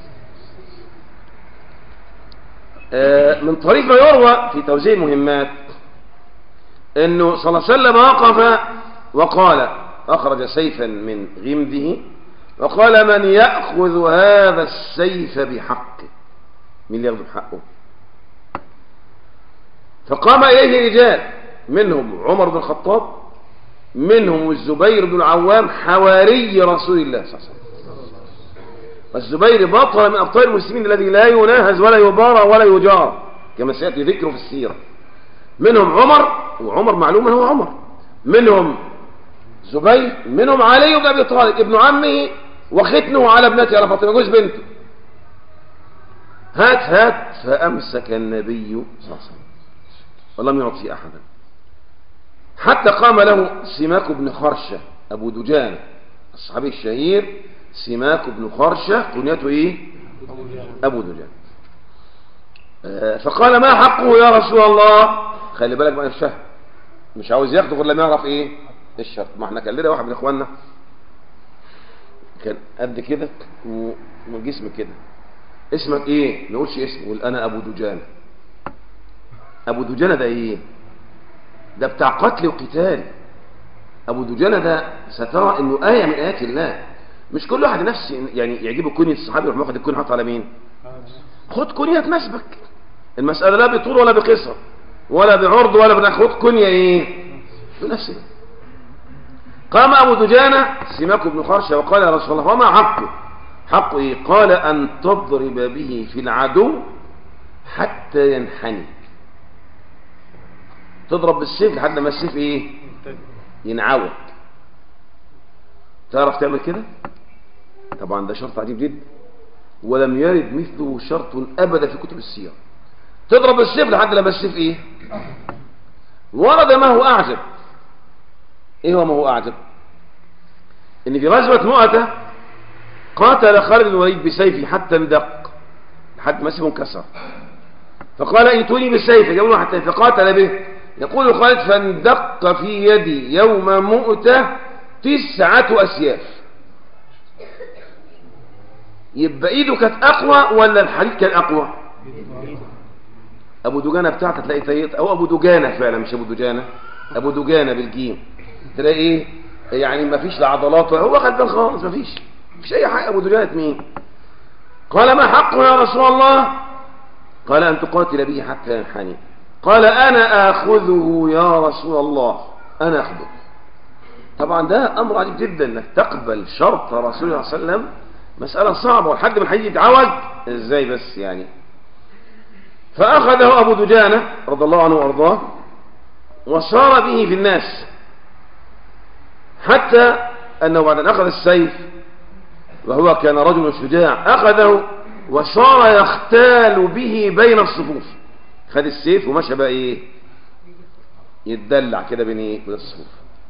من طريق ما يروى في توزيع المهمات انه صلى الله عليه وسلم وقف وقال اخرج سيفا من غمده وقال من يأخذ هذا السيف بحقه مين اللي ياخذ بحقه فقام إليه رجال منهم عمر بن الخطاب منهم الزبير بن العوام حواري رسول الله صلى الله عليه وسلم والزبير بطل من أبطال المسلمين الذي لا يناهز ولا يبارى ولا يجار كما سيأتي ذكره في السيرة منهم عمر وعمر معلوم هو عمر منهم زبير منهم علي بن أبي طالب ابن عمه وختنه على ابنته على فاطمة جوز بنته هات هات فأمسك النبي صلى الله عليه وسلم ولم يعطي أحدا حتى قام له سماك بن خرشة أبو دجان الصحابي الشهير سماك بن خرشة كنيته إيه أبو دجان آه فقال ما حقه يا رسول الله خلي بالك بقى الشهر مش عاوز ياخده غير لما يعرف ايه الشرط ما احنا كان لنا واحد من اخواننا كان قد كده وجسم كده اسمك ايه نقولش اسمه يقول انا ابو دجان ابو دجانة ده ايه ده بتاع قتل وقتال ابو دجانة ده سترى انه آية من آيات الله مش كل واحد نفس يعني يعجبه كنية الصحابي يروح واخد الكنية حاطط على مين خد كنية تناسبك المسألة لا بطول ولا بقصر ولا بعرض ولا بناخد خد كنية ايه تناسبك قام ابو دجانة سماك بن خرشة وقال يا رسول الله وما حقه حقه ايه قال ان تضرب به في العدو حتى ينحني تضرب بالسيف لحد ما السيف ايه ينعوج تعرف تعمل كده طبعا ده شرط عجيب جدا ولم يرد مثله شرط ابدا في كتب السير تضرب السيف لحد لما السيف ايه ورد ما هو اعجب ايه هو ما هو اعجب ان في غزوة مؤتة قاتل خالد بن الوليد بسيفه حتى اندق لحد ما سيفه انكسر فقال ائتوني بالسيف جابوا له حتى فقاتل به يقول خالد فاندق في يدي يوم مؤتة تسعة أسياف يبقى ايده كانت اقوى ولا الحديد كان اقوى ابو دجانه بتاعته تلاقي تيت او ابو دجانه فعلا مش ابو دجانه ابو دجانه بالجيم تلاقي ايه يعني ما فيش لا عضلات هو غلبان خالص ما فيش مفيش اي حاجه ابو دجانه مين قال ما حقه يا رسول الله قال ان تقاتل به حتى ينحني قال انا اخذه يا رسول الله انا اخذه طبعا ده امر عجيب جدا انك تقبل شرط رسول الله صلى الله عليه وسلم مسألة صعبة والحد من حي يتعوج ازاي بس يعني فأخذه أبو دجانة رضي الله عنه وأرضاه وصار به في الناس حتى أنه بعد أن أخذ السيف وهو كان رجل شجاع أخذه وصار يختال به بين الصفوف خد السيف ومشى بقى إيه يتدلع كده بين إيه بين الصفوف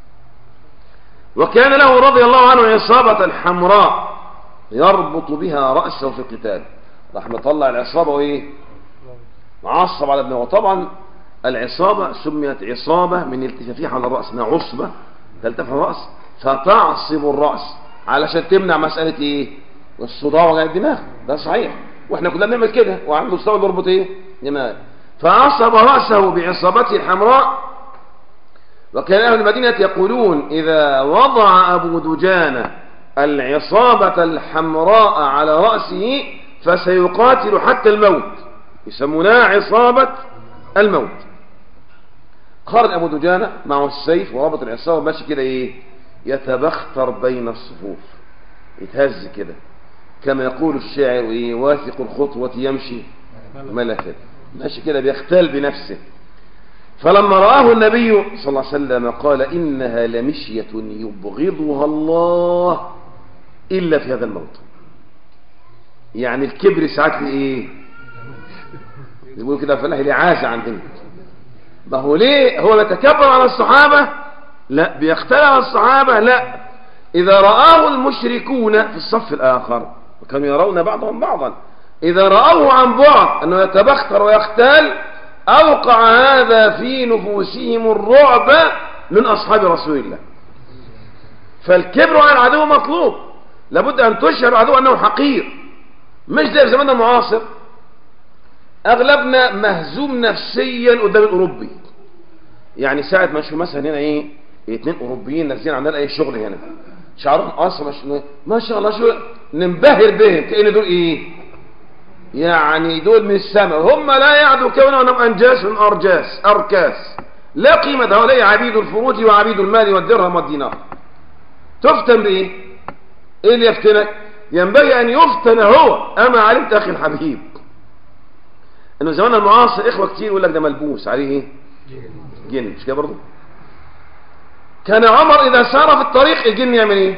وكان له رضي الله عنه عصابة حمراء يربط بها رأسه في القتال راح مطلع العصابة وإيه معصب على ابنه وطبعا العصابة سميت عصابة من التفافيها على الرأس انها عصبة تلتف الرأس فتعصب الرأس علشان تمنع مسألة ايه الصداع وجع الدماغ ده صحيح واحنا كلنا بنعمل كده وعنده مستوى بيربط ايه دماغ فعصب رأسه بعصابته الحمراء وكان أهل المدينة يقولون إذا وضع أبو دجانة العصابة الحمراء على رأسه فسيقاتل حتى الموت يسمونها عصابة الموت خرج أبو دجانة معه السيف وربط العصابة ماشي كده إيه يتبختر بين الصفوف يتهز كده كما يقول الشاعر إيه واثق الخطوة يمشي ملكا ماشي كده بيختال بنفسه فلما رآه النبي صلى الله عليه وسلم قال إنها لمشية يبغضها الله إلا في هذا الموت يعني الكبر ساعات ايه يقولوا كده فلاح الإعازة عندنا ما هو ليه هو بيتكبر على الصحابة لا بيختلف على الصحابة لا إذا رآه المشركون في الصف الآخر وكانوا يرون بعضهم بعضا إذا رأوه عن بعد أنه يتبختر ويختال أوقع هذا في نفوسهم الرعب من أصحاب رسول الله فالكبر على العدو مطلوب لابد أن تشعر العدو أنه حقير مش زي في زماننا المعاصر أغلبنا مهزوم نفسيا قدام الأوروبي يعني ساعة ما نشوف مثلا هنا إيه اتنين أوروبيين نازلين عندنا أي شغل هنا شعرهم أصلا مش ما شاء الله شو ننبهر بهم كأن دول إيه يعني دول من السماء هم لا يعدوا كونهم أنهم أنجاس من أرجاس أركاس لا قيمة هؤلاء عبيد الفروج وعبيد المال والدرهم والدينار تفتن بإيه إيه اللي يفتنك ينبغي أن يفتن هو أما علمت أخي الحبيب أنه زمان المعاصر إخوة كتير يقول لك ده ملبوس عليه إيه جن مش كده برضه كان عمر إذا سار في الطريق الجن يعمل إيه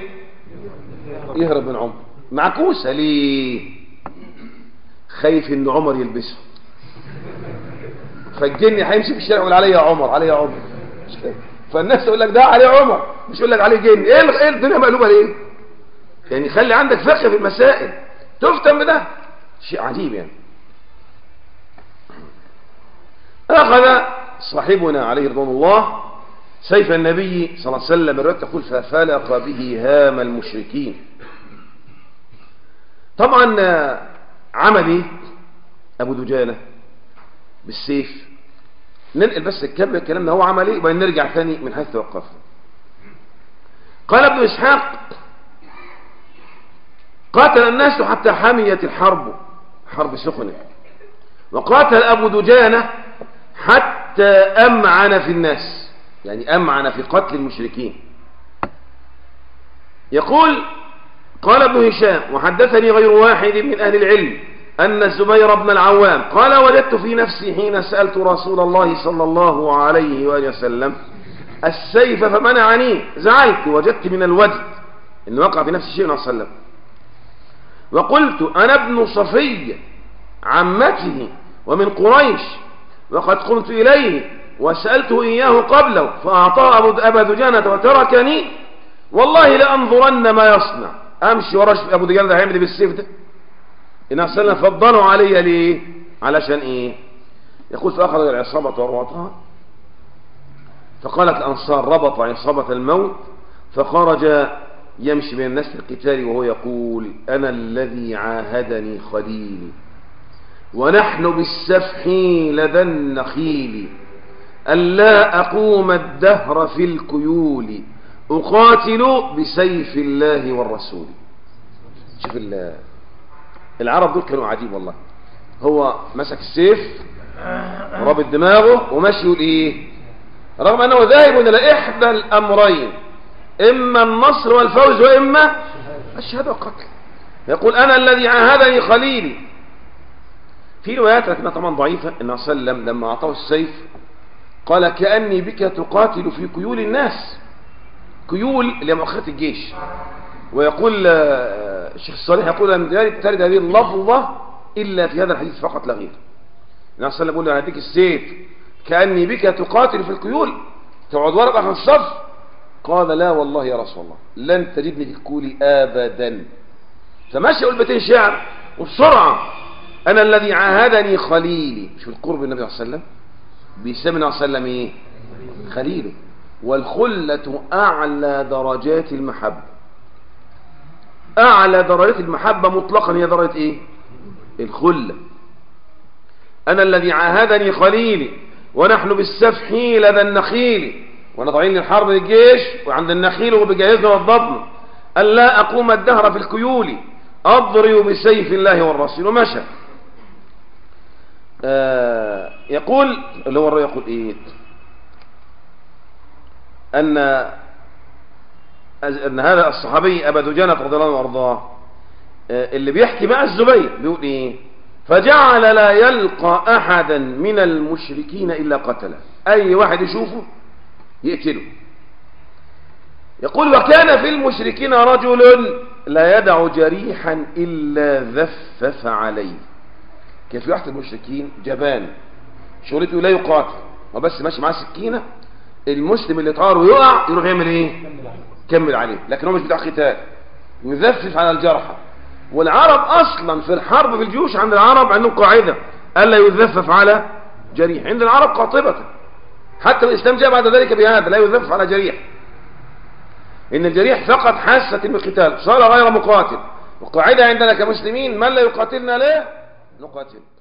يهرب من عمر معكوسة ليه خايف ان عمر يلبسه فالجن هيمشي في الشارع يقول عليه يا عمر عليه يا عمر مش كده فالناس تقول لك ده عليه عمر مش يقول لك عليه جن ايه ايه الدنيا مقلوبه ليه يعني خلي عندك فقه في المسائل تفتن بده شيء عجيب يعني اخذ صاحبنا عليه رضوان الله سيف النبي صلى الله عليه وسلم الرواية تقول ففلق به هام المشركين طبعا عمل ايه ابو دجانة بالسيف ننقل بس الكلام الكلام ده هو عمل ايه وبعدين نرجع ثاني من حيث توقفنا قال ابن اسحاق قاتل الناس حتى حميت الحرب حرب سخنة وقاتل ابو دجانة حتى امعن في الناس يعني امعن في قتل المشركين يقول قال ابن هشام وحدثني غير واحد من أهل العلم أن الزبير بن العوام قال وجدت في نفسي حين سألت رسول الله صلى الله عليه وآله وسلم السيف فمنعني زعلت وجدت من الوجد إن وقع في نفسي شيء صلى الله عليه وسلم وقلت أنا ابن صفية عمته ومن قريش وقد قمت إليه وسألته إياه قبله فأعطاه أبا دجانة وتركني والله لأنظرن ما يصنع امشي ورا ابو دجال ده هيعمل بالسيف ده النبي صلى الله عليه وسلم فضلوا علي ليه علشان ايه يقول فاخذ العصابه وربطها فقالت الأنصار ربط عصابة الموت فخرج يمشي بين الناس القتال وهو يقول أنا الذي عاهدني خليلي ونحن بالسفح لدى النخيل ألا أقوم الدهر في الكيول أقاتل بسيف الله والرسول شوف ال- العرب دول كانوا عجيب والله هو مسك السيف رابط دماغه وماشي يقول ايه رغم انه ذاهب الى احدى الامرين اما النصر والفوز واما الشهاده والقتل يقول انا الذي عاهدني خليلي في روايات لكنها طبعا ضعيفه ان صلى الله عليه وسلم لما اعطاه السيف قال كاني بك تقاتل في كيول الناس كيول اللي هي مؤخرة الجيش ويقول آه، الشيخ الصالح يقول لم ترد هذه اللفظة إلا في هذا الحديث فقط لا غير النبي صلى الله عليه وسلم يقول له أنا هديك السيف كأني بك تقاتل في الكيول تقعد ورقة في الصف قال لا والله يا رسول الله لن تجدني في الكول أبدا فماشي يقول بيتين شعر وبسرعة أنا الذي عاهدني خليلي شوف القرب النبي صلى الله عليه وسلم بيسمي النبي صلى الله عليه وسلم إيه خليله والخلة أعلى درجات المحبة أعلى درجات المحبة مطلقا هي درجة إيه الخلة أنا الذي عاهدني خليلي ونحن بالسفح لدى النخيل ونضعين للحرب الجيش وعند النخيل وبجهزنا والضبن ألا أقوم الدهر في الكيول أضرب بسيف الله والرسول ومشى آه يقول اللي هو الرأي يقول إيه أن أن هذا الصحابي أبا دجانة رضي الله عنه وأرضاه آه، اللي بيحكي مع الزبير بيقول إيه فجعل لا يلقى أحدا من المشركين إلا قتله أي واحد يشوفه يقتله يقول وكان في المشركين رجل لا يدع جريحا إلا ذفف عليه كان في واحد من المشركين جبان شغلته لا يقاتل وبس ماشي معاه سكينة المسلم اللي طار ويقع يروح يعمل ايه كمل عليه لكن هو مش بتاع قتال يذفف على الجرحى والعرب اصلا في الحرب في الجيوش عند العرب عندهم قاعده الا يذفف على جريح عند العرب قاطبه حتى الاسلام جاء بعد ذلك بهذا لا يذفف على جريح ان الجريح فقط حاسه بالقتال صار غير مقاتل والقاعده عندنا كمسلمين من لا يقاتلنا لا نقاتل